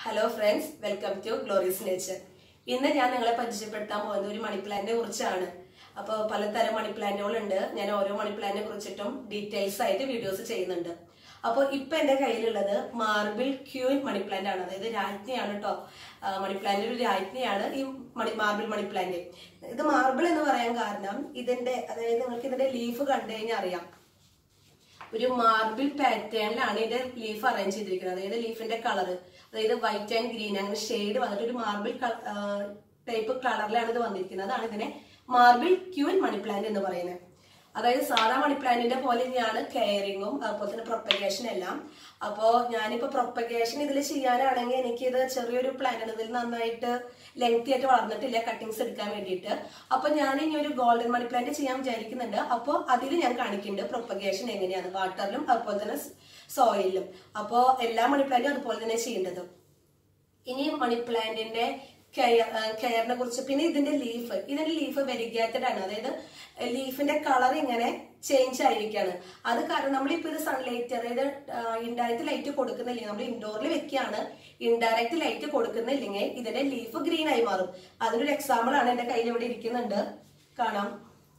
hello friends welcome to Glory's nature ഇന്ന് ഞാൻ നിങ്ങളെ പരിചയപ്പെടുത്താൻ പോകുന്നത് ഒരു മണി പ്ലാന്റിനെ കുറിച്ചാണ് അപ്പോൾ പലതരം മണി പ്ലാന്റുകളുണ്ട് ഞാൻ ഓരോ മണി പ്ലാന്റിനെ കുറിച്ചിട്ടും ഡീറ്റെയിൽസ് ആയിട്ട് വീഡിയോസ് ചെയ്യുന്നുണ്ട് അപ്പോൾ ഇപ്പൊ എന്റെ കയ്യിലുള്ളത് മാർബിൾ ക്യൂൻ മണി പ്ലാന്റ് ആണ് അതായത് രാജ്ഞിയാണ് കേട്ടോ മണി പ്ലാന്റ് ഒരു രാജ്ഞിയാണ് ഈ മണി മാർബിൾ മണി പ്ലാന്റ് ഇത് മാർബിൾ എന്ന് പറയാൻ കാരണം ഇതിന്റെ അതായത് നിങ്ങൾക്ക് ഇതിന്റെ ലീഫ് കണ്ടു കഴിഞ്ഞാൽ അറിയാം ഒരു മാർബിൾ പാറ്റേണിലാണ് ഇതിന്റെ ലീഫ് അറേഞ്ച് ചെയ്തിരിക്കുന്നത് അതായത് ലീഫിന്റെ കളർ അതായത് വൈറ്റ് ആൻഡ് ഗ്രീൻ അങ്ങനെ ഷെയ്ഡ് വന്നിട്ട് ഒരു മാർബിൾ ടൈപ്പ് കളറിലാണ് ഇത് വന്നിരിക്കുന്നത് അതാണ് ഇതിനെ മാർബിൾ ക്യൂൻ മണി പ്ലാന്റ് എന്ന് പറയുന്നത് അതായത് സാധാ മണി പ്ലാന്റിന്റെ പോലെ തന്നെയാണ് കെയറിങ്ങും അതുപോലെ തന്നെ പ്രൊപ്പഗേഷൻ എല്ലാം അപ്പോ ഞാനിപ്പോ പ്രൊപ്പഗേഷൻ ഇതിൽ ചെയ്യാനാണെങ്കിൽ എനിക്ക് ഇത് ചെറിയൊരു പ്ലാന്റ് ഇതിൽ നന്നായിട്ട് ലെങ്തി ആയിട്ട് വളർന്നിട്ടില്ല കട്ടിങ്സ് എടുക്കാൻ വേണ്ടിയിട്ട് അപ്പൊ ഞാൻ ഇനി ഒരു ഗോൾഡൻ മണി പ്ലാന്റ് ചെയ്യാൻ വിചാരിക്കുന്നുണ്ട് അപ്പോൾ അതിൽ ഞാൻ കാണിക്കുന്നുണ്ട് പ്രൊപ്പഗേഷൻ എങ്ങനെയാണ് വാട്ടറിലും അതുപോലെ തന്നെ സോയിലും അപ്പോൾ എല്ലാ മണി പ്ലാന്റും അതുപോലെ തന്നെ ചെയ്യേണ്ടത് ഇനി മണി പ്ലാന്റിന്റെ കെയർ കെയറിനെ കുറിച്ച് പിന്നെ ഇതിന്റെ ലീഫ് ഇതിന്റെ ലീഫ് വെരിഗേറ്റഡ് ആണ് അതായത് ലീഫിന്റെ കളർ ഇങ്ങനെ ചേഞ്ച് ആയിരിക്കാണ് അത് കാരണം നമ്മളിപ്പോ ഇത് സൺലൈറ്റ് അതായത് ഇൻഡയറക്റ്റ് ലൈറ്റ് കൊടുക്കുന്നില്ലെങ്കിൽ നമ്മൾ ഇൻഡോറിൽ വെക്കുകയാണ് ഇൻഡയറക്റ്റ് ലൈറ്റ് കൊടുക്കുന്നില്ലെങ്കിൽ ഇതിന്റെ ലീഫ് ഗ്രീൻ ആയി മാറും അതിനൊരു എക്സാമ്പിൾ ആണ് എന്റെ കയ്യിൽ ഇവിടെ ഇരിക്കുന്നുണ്ട് കാണാം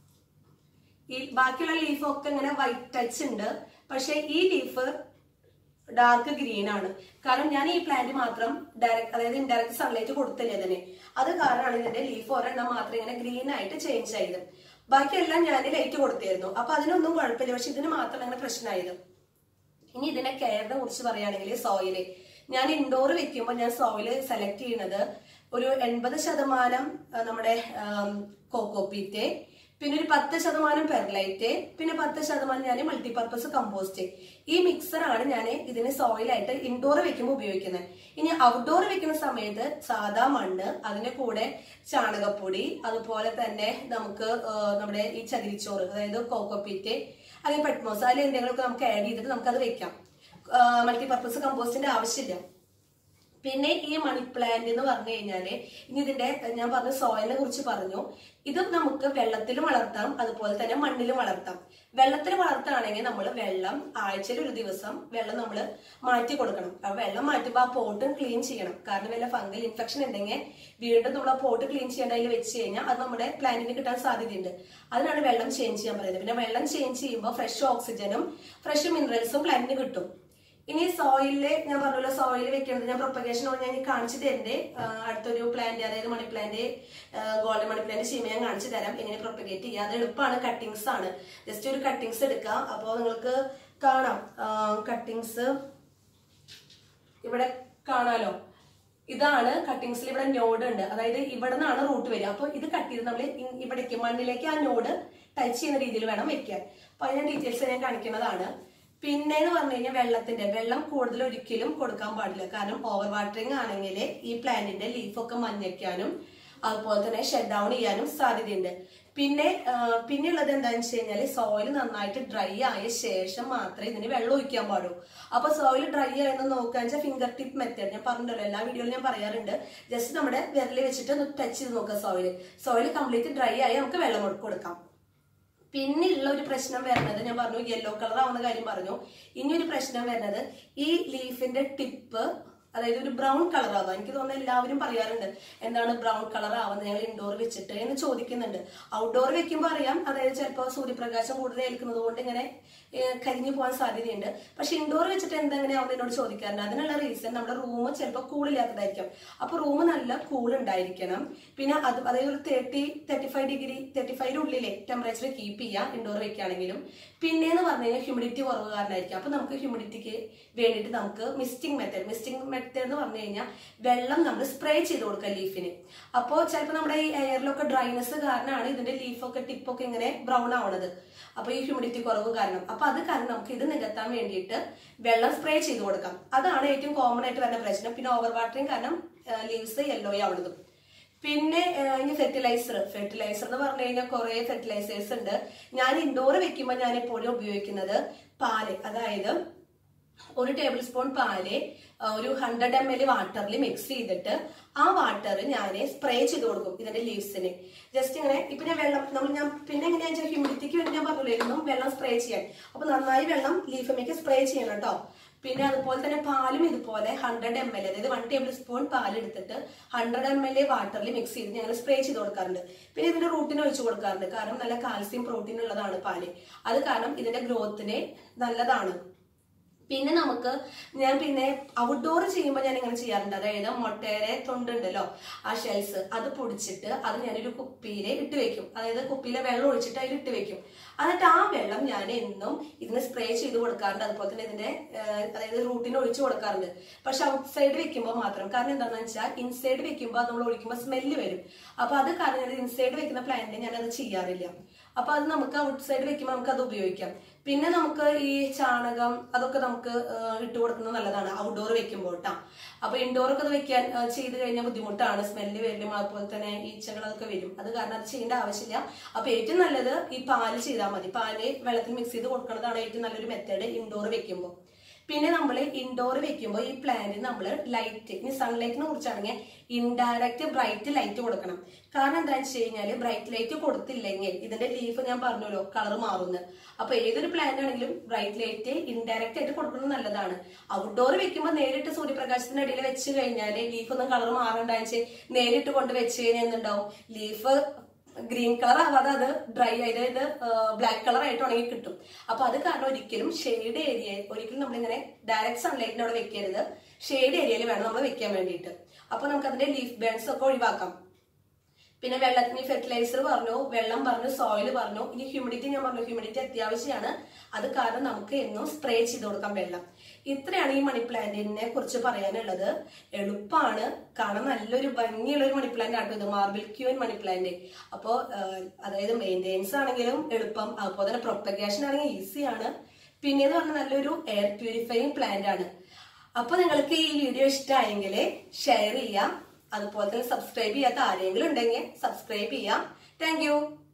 ഈ ബാക്കിയുള്ള ലീഫൊക്കെ ഇങ്ങനെ വൈറ്റ് ടച്ച് ഉണ്ട് പക്ഷെ ഈ ലീഫ് ഡാർക്ക് ഗ്രീൻ ആണ് കാരണം ഞാൻ ഈ പ്ലാന്റ് മാത്രം ഡയറക്റ്റ് അതായത് ഇൻഡയറക്റ്റ് സൺലൈറ്റ് കൊടുത്തില്ല ഇതിന് അത് കാരണമാണ് ഇതിന്റെ ലീഫ് ഒരെണ്ണം മാത്രം ഇങ്ങനെ ഗ്രീൻ ആയിട്ട് ചേഞ്ച് ആയത് ബാക്കിയെല്ലാം ഞാൻ ലൈറ്റ് കൊടുത്തായിരുന്നു അപ്പൊ അതിനൊന്നും കുഴപ്പമില്ല പക്ഷെ ഇതിന് മാത്രം അങ്ങനെ പ്രശ്നമായത് ഇനി ഇതിന്റെ കെയറിനെ കുറിച്ച് പറയുകയാണെങ്കിൽ സോയില് ഞാൻ ഇൻഡോർ വെക്കുമ്പോൾ ഞാൻ സോയില് സെലക്ട് ചെയ്യുന്നത് ഒരു എൺപത് ശതമാനം ആ, നമ്മുടെ കോക്കോപ്പീറ്റ് പിന്നെ ഒരു പത്ത് ശതമാനം പെർലൈറ്റ് പിന്നെ പത്ത് ശതമാനം ഞാൻ മൾട്ടിപർപ്പസ് കമ്പോസ്റ്റ് ഈ മിക്സർ ആണ് ഞാൻ ഇതിന് സോയിലായിട്ട് ഇൻഡോർ വെക്കുമ്പോൾ ഉപയോഗിക്കുന്നത് ഇനി ഔട്ട്ഡോർ വെക്കുന്ന സമയത്ത് സാധാ മണ്ണ് അതിന്റെ കൂടെ ചാണകപ്പൊടി അതുപോലെ തന്നെ നമുക്ക് ആ, നമ്മുടെ ഈ ചകിരിച്ചോറ് അതായത് കോക്കോപ്പീറ്റ് അല്ലെങ്കിൽ പെട്മോസ് അതിൽ എന്തെങ്കിലുമൊക്കെ നമുക്ക് ആഡ് ചെയ്തിട്ട് നമുക്കത് വെക്കാം മൾട്ടിപർപ്പസ് കമ്പോസ്റ്റിന്റെ ആവശ്യമില്ല പിന്നെ ഈ മണി പ്ലാന്റ് എന്ന് പറഞ്ഞു കഴിഞ്ഞാല് ഇനി ഇതിന്റെ ഞാൻ പറഞ്ഞ സോയിലിനെ കുറിച്ച് പറഞ്ഞു ഇത് നമുക്ക് വെള്ളത്തിലും വളർത്താം അതുപോലെ തന്നെ മണ്ണിലും വളർത്താം വെള്ളത്തിൽ വളർത്തുകയാണെങ്കിൽ നമ്മൾ വെള്ളം ആഴ്ചയിൽ ഒരു ദിവസം വെള്ളം നമ്മൾ മാറ്റി കൊടുക്കണം ആ വെള്ളം മാറ്റുമ്പോൾ ആ പോട്ടും ക്ലീൻ ചെയ്യണം കാരണം വല്ല ഫംഗൽ ഇൻഫെക്ഷൻ ഉണ്ടെങ്കിൽ വീണ്ടും നമ്മൾ ആ പോട്ട് ക്ലീൻ ചെയ്യേണ്ട അതിൽ വെച്ച് കഴിഞ്ഞാൽ അത് നമ്മുടെ പ്ലാന്റിന് കിട്ടാൻ സാധ്യതയുണ്ട് അതിനാണ് വെള്ളം ചേഞ്ച് ചെയ്യാൻ പറയുന്നത് പിന്നെ വെള്ളം ചേഞ്ച് ചെയ്യുമ്പോൾ ഫ്രഷ് ഓക്സിജനും ഫ്രഷ് മിനറൽസും പ്ലാന്റിന് കിട്ടും ഇനി സോയിലില് ഞാൻ പറഞ്ഞല്ലോ സോയിൽ വെക്കുന്നത് ഞാൻ പ്രൊപ്പഗേഷൻ ഞാൻ ഇനി കാണിച്ചു തരണ്ടേ ആ, അടുത്തൊരു പ്ലാന്റ് അതായത് money plant golden money plant ചെയ്യുമ്പോൾ ഞാൻ കാണിച്ചു തരാം എങ്ങനെ പ്രൊപ്പഗേറ്റ് ചെയ്യുക അത് എളുപ്പമാണ് കട്ടിങ്സ് ആണ് ജസ്റ്റ് ഒരു കട്ടിങ്സ് എടുക്കുക അപ്പോൾ നിങ്ങൾക്ക് കാണാം കട്ടിങ്സ് ഇവിടെ കാണാലോ ഇതാണ് കട്ടിങ്സിൽ ഇവിടെ നോഡ് ഉണ്ട് അതായത് ഇവിടെ നിന്നാണ് റൂട്ട് വരിക അപ്പൊ ഇത് കട്ട് ചെയ്ത് നമ്മൾ ഇവിടേക്ക് മണ്ണിലേക്ക് ആ നോഡ് ടച്ച് ചെയ്യുന്ന രീതിയിൽ വേണം വെക്കാൻ അപ്പൊ അതിന്റെ ഡീറ്റെയിൽസ് ഞാൻ കാണിക്കുന്നതാണ് പിന്നെ എന്ന് പറഞ്ഞു കഴിഞ്ഞാൽ വെള്ളത്തിന്റെ വെള്ളം കൂടുതൽ ഒരിക്കലും കൊടുക്കാൻ പാടില്ല കാരണം ഓവർ വാട്ടറിങ് ആണെങ്കിൽ ഈ പ്ലാന്റിന്റെ ലീഫൊക്കെ മഞ്ഞയ്ക്കാനും അതുപോലെ തന്നെ ഷട്ട് ഡൗൺ ചെയ്യാനും സാധ്യതയുണ്ട് പിന്നെ ആ, പിന്നെയുള്ളത് എന്താണെന്ന് വെച്ച് കഴിഞ്ഞാൽ സോയിൽ നന്നായിട്ട് ഡ്രൈ ആയ ശേഷം മാത്രമേ ഇതിന് വെള്ളം ഒഴിക്കാൻ പാടൂ അപ്പൊ സോയിൽ ഡ്രൈ ആയെന്ന് നോക്കുക വെച്ചാൽ ഫിംഗർ ടിപ്പ് മെത്തേഡ് ഞാൻ പറഞ്ഞല്ലോ എല്ലാ വീഡിയോയിലും ഞാൻ പറയാറുണ്ട് ജസ്റ്റ് നമ്മുടെ വിരൽ വെച്ചിട്ട് ഒന്ന് ടച്ച് ചെയ്ത് നോക്കുക സോയിൽ സോയിൽ കംപ്ലീറ്റ് ഡ്രൈ ആയി നമുക്ക് വെള്ളം കൊടു- കൊടുക്കാം പിന്നെയുള്ള ഒരു പ്രശ്നം വരുന്നത് ഞാൻ പറഞ്ഞു യെല്ലോ കളർ ആവുന്ന കാര്യം പറഞ്ഞു ഇനി ഒരു പ്രശ്നം വരുന്നത് ഈ ലീഫിന്റെ ടിപ്പ് അതായത് ഒരു ബ്രൗൺ കളർ ആവുക എനിക്ക് തോന്നുന്നു എല്ലാവരും പറയാറുണ്ട് എന്താണ് ബ്രൗൺ കളർ ആവുന്നത് ഞങ്ങൾ ഇൻഡോർ വെച്ചിട്ട് എന്ന് ചോദിക്കുന്നുണ്ട് ഔട്ട്ഡോർ വെക്കുമ്പോൾ അറിയാം അതായത് ചിലപ്പോൾ സൂര്യപ്രകാശം കൂടുതൽ ഏൽക്കുന്നത് കൊണ്ട് ഇങ്ങനെ ഏഹ്, കരിഞ്ഞു പോകാൻ സാധ്യതയുണ്ട് പക്ഷെ ഇൻഡോർ വെച്ചിട്ട് എന്തെങ്ങനെ ആവുന്നത് എന്നോട് ചോദിക്കാറുണ്ട് അതിനുള്ള റീസൺ നമ്മുടെ റൂം ചിലപ്പോൾ കൂളില്ലാത്തതായിരിക്കും അപ്പൊ റൂം നല്ല കൂൾ ഉണ്ടായിരിക്കണം പിന്നെ അത് അതായത് ഒരു thirty thirty five degree thirty five ഉള്ളിലെ ടെമ്പറേച്ചർ കീപ്പ് ചെയ്യുക ഇൻഡോർ വെക്കുകയാണെങ്കിലും പിന്നെ എന്ന് പറഞ്ഞു കഴിഞ്ഞാൽ ഹ്യൂമിഡിറ്റി കുറവ് കാരണമായിരിക്കും അപ്പൊ നമുക്ക് ഹ്യൂമിഡിറ്റിക്ക് വേണ്ടിയിട്ട് നമുക്ക് മിസ്റ്റിംഗ് മെത്തേഡ് മിസ്റ്റിംഗ് മെത്തേഡ് എന്ന് പറഞ്ഞു കഴിഞ്ഞാൽ വെള്ളം നമ്മൾ സ്പ്രേ ചെയ്ത് കൊടുക്കുക ലീഫിന് അപ്പോൾ ചിലപ്പോൾ നമ്മുടെ ഈ എയറിലൊക്കെ ഡ്രൈനെസ് കാരണമാണ് ഇതിന്റെ ലീഫൊക്കെ ടിപ്പൊക്കെ ഇങ്ങനെ ബ്രൗൺ ആവണത് അപ്പൊ ഈ ഹ്യൂമിഡിറ്റി കുറവ് കാരണം അപ്പൊ അത് കാരണം നമുക്ക് ഇത് നികത്താൻ വേണ്ടിയിട്ട് വെള്ളം സ്പ്രേ ചെയ്ത് കൊടുക്കാം അതാണ് ഏറ്റവും കോമൺ ആയിട്ട് വരുന്ന പ്രശ്നം പിന്നെ ഓവർ വാട്ടറിങ് കാരണം ലീവ്സ് യെല്ലോ ആവണതും പിന്നെ ആ, ഇനി ഫെർട്ടിലൈസർ ഫെർട്ടിലൈസർ എന്ന് പറഞ്ഞു കഴിഞ്ഞാൽ കുറെ ഫെർട്ടിലൈസേഴ്സ് ഉണ്ട് ഞാൻ ഇൻഡോർ വെക്കുമ്പോൾ ഞാൻ എപ്പോഴും ഉപയോഗിക്കുന്നത് പാല് അതായത് ഒരു ടേബിൾ സ്പൂൺ പാല് ആ, ഒരു ഹൺഡ്രഡ് എം എൽ വാട്ടറിൽ മിക്സ് ചെയ്തിട്ട് ആ വാട്ടർ ഞാൻ സ്പ്രേ ചെയ്ത് കൊടുക്കും ഇതിന്റെ ലീവ്സിന് ജസ്റ്റ് ഇങ്ങനെ ഇപ്പൊ ഞാൻ വെള്ളം നമ്മൾ ഞാൻ പിന്നെ എങ്ങനെയാ വെച്ചാൽ ഹ്യൂമിഡിറ്റിക്ക് വേണ്ടി ഞാൻ പറഞ്ഞില്ലായിരുന്നു വെള്ളം സ്പ്രേ ചെയ്യാൻ അപ്പൊ നന്നായി വെള്ളം ലീഫിലേക്ക് സ്പ്രേ ചെയ്യണം കേട്ടോ പിന്നെ അതുപോലെ തന്നെ പാലും ഇതുപോലെ ഹൺഡ്രഡ് എം എൽ അതായത് വൺ ടേബിൾ സ്പൂൺ പാൽ എടുത്തിട്ട് ഹൺഡ്രഡ് എം എൽ വാട്ടറിൽ മിക്സ് ചെയ്ത് ഞങ്ങൾ സ്പ്രേ ചെയ്ത് കൊടുക്കാറുണ്ട് പിന്നെ ഇതിന്റെ റൂട്ടിന് ഒഴിച്ചു കൊടുക്കാറുണ്ട് കാരണം നല്ല കാൽസ്യം പ്രോട്ടീൻ ഉള്ളതാണ് പാല് അത് കാരണം ഇതിന്റെ ഗ്രോത്തിന് നല്ലതാണ് പിന്നെ നമുക്ക് ഞാൻ പിന്നെ ഔട്ട്ഡോർ ചെയ്യുമ്പോൾ ഞാൻ ഇങ്ങനെ ചെയ്യാറുണ്ട് അതായത് മുട്ടയുടെ തൊണ്ടുണ്ടല്ലോ ആ ഷെൽസ് അത് പൊടിച്ചിട്ട് അത് ഞാനൊരു കുപ്പിയിൽ ഇട്ട് വെക്കും അതായത് കുപ്പിയിലെ വെള്ളം ഒഴിച്ചിട്ട് അതിൽ ഇട്ട് വെക്കും എന്നിട്ട് ആ വെള്ളം ഞാൻ എന്നും ഇതിന് സ്പ്രേ ചെയ്ത് കൊടുക്കാറുണ്ട് അതുപോലെ തന്നെ ഇതിന്റെ ഏഹ്, അതായത് റൂട്ടിന് ഒഴിച്ചു കൊടുക്കാറുണ്ട് പക്ഷെ ഔട്ട് സൈഡ് വെക്കുമ്പോൾ മാത്രം കാരണം എന്താണെന്ന് വെച്ചാൽ ഇൻസൈഡ് വെക്കുമ്പോൾ നമ്മൾ ഒഴിക്കുമ്പോൾ സ്മെല്ല് വരും അപ്പൊ അത് കാരണം ഞാൻ ഇൻസൈഡ് വെക്കുന്ന പ്ലാന്റിൽ ഞാൻ അത് ചെയ്യാറില്ല അപ്പൊ അത് നമുക്ക് ഔട്ട് സൈഡ് വെക്കുമ്പോൾ നമുക്ക് അത് ഉപയോഗിക്കാം പിന്നെ നമുക്ക് ഈ ചാണകം അതൊക്കെ നമുക്ക് ഏഹ്, ഇട്ട് കൊടുക്കുന്നത് നല്ലതാണ് ഔട്ട്ഡോർ വെക്കുമ്പോൾ കേട്ടോ അപ്പൊ ഇൻഡോർ ഒക്കെ അത് വെക്കാൻ ഏഹ്, ചെയ്ത് കഴിഞ്ഞാൽ ബുദ്ധിമുട്ടാണ് സ്മെല്ല് വരും അതുപോലെ തന്നെ ഈച്ചകൾ അതൊക്കെ വരും അത് കാരണം അത് ചെയ്യേണ്ട ആവശ്യമില്ല അപ്പൊ ഏറ്റവും നല്ലത് ഈ പാല് ചെയ്താൽ മതി പാല് വെള്ളത്തിൽ മിക്സ് ചെയ്ത് കൊടുക്കുന്നതാണ് ഏറ്റവും നല്ലൊരു മെത്തേഡ് ഇൻഡോർ വെക്കുമ്പോൾ പിന്നെ നമ്മൾ ഇൻഡോർ വെക്കുമ്പോൾ ഈ പ്ലാന്റ് നമ്മൾ ലൈറ്റ് ഇനി സൺലൈറ്റിനെ കുറിച്ചാണെങ്കിൽ ഇൻഡയറക്റ്റ് ബ്രൈറ്റ് ലൈറ്റ് കൊടുക്കണം കാരണം എന്താണെന്ന് വെച്ച് കഴിഞ്ഞാൽ ബ്രൈറ്റ് ലൈറ്റ് കൊടുത്തില്ലെങ്കിൽ ഇതിന്റെ ലീഫ് ഞാൻ പറഞ്ഞല്ലോ കളർ മാറുന്നു അപ്പൊ ഏതൊരു പ്ലാന്റ് ആണെങ്കിലും ബ്രൈറ്റ് ലൈറ്റ് ഇൻഡയറക്റ്റ് ആയിട്ട് കൊടുക്കുന്നത് നല്ലതാണ് ഔട്ട്ഡോർ വെക്കുമ്പോൾ നേരിട്ട് സൂര്യപ്രകാശത്തിന്റെ അടിയിൽ വെച്ച് കഴിഞ്ഞാൽ ലീഫ് ഒന്നും കളർ മാറണ്ടാച്ച് നേരിട്ട് കൊണ്ട് വെച്ച് കഴിഞ്ഞാൽ എന്തുണ്ടാവും ലീഫ് ഗ്രീൻ കളർ ആവാതെ അത് ഡ്രൈ അതായത് ബ്ലാക്ക് കളർ ആയിട്ട് ഉണങ്ങി കിട്ടും അപ്പൊ അത് കാരണം ഒരിക്കലും ഷെയ്ഡ് ഏരിയ ഒരിക്കലും നമ്മളിങ്ങനെ ഡയറക്റ്റ് സൺലൈറ്റിന്റെ അവിടെ വെക്കരുത് ഷെയ്ഡ് ഏരിയയിൽ വേണം നമ്മൾ വെക്കാൻ വേണ്ടിയിട്ട് അപ്പൊ നമുക്ക് അതിന്റെ ലീഫ് ബേൺസ് ഒക്കെ ഒഴിവാക്കാം പിന്നെ വെള്ളത്തിന് ഫെർട്ടിലൈസർ പറഞ്ഞു വെള്ളം പറഞ്ഞു സോയിൽ പറഞ്ഞു ഇനി ഹ്യൂമിഡിറ്റി ഞാൻ പറഞ്ഞു ഹ്യൂമിഡിറ്റി അത്യാവശ്യമാണ് അത് കാരണം നമുക്ക് എന്നും സ്പ്രേ ചെയ്ത് കൊടുക്കാം വെള്ളം ഇത്രയാണ് ഈ മണി പ്ലാന്റിനെ കുറിച്ച് പറയാനുള്ളത് എളുപ്പമാണ് കാണാൻ നല്ലൊരു ഭംഗിയുള്ള ഒരു മണി പ്ലാന്റ് ആണ് ഇത് മാർബിൾ ക്യൂൻ മണി പ്ലാന്റ് അപ്പോ അതായത് മെയിൻറ്റെയിൻസ് ആണെങ്കിലും എളുപ്പം അതുപോലെ തന്നെ പ്രൊപ്പഗേഷൻ ആണെങ്കിൽ ഈസിയാണ് പിന്നെ എന്ന് പറഞ്ഞാൽ നല്ലൊരു എയർ പ്യൂരിഫൈങ് പ്ലാന്റ് ആണ് അപ്പൊ നിങ്ങൾക്ക് ഈ വീഡിയോ ഇഷ്ടമായെങ്കിൽ ഷെയർ ചെയ്യാം അതുപോലെ തന്നെ സബ്സ്ക്രൈബ് ചെയ്യാത്ത ആരെങ്കിലും ഉണ്ടെങ്കിൽ സബ്സ്ക്രൈബ് ചെയ്യാം താങ്ക്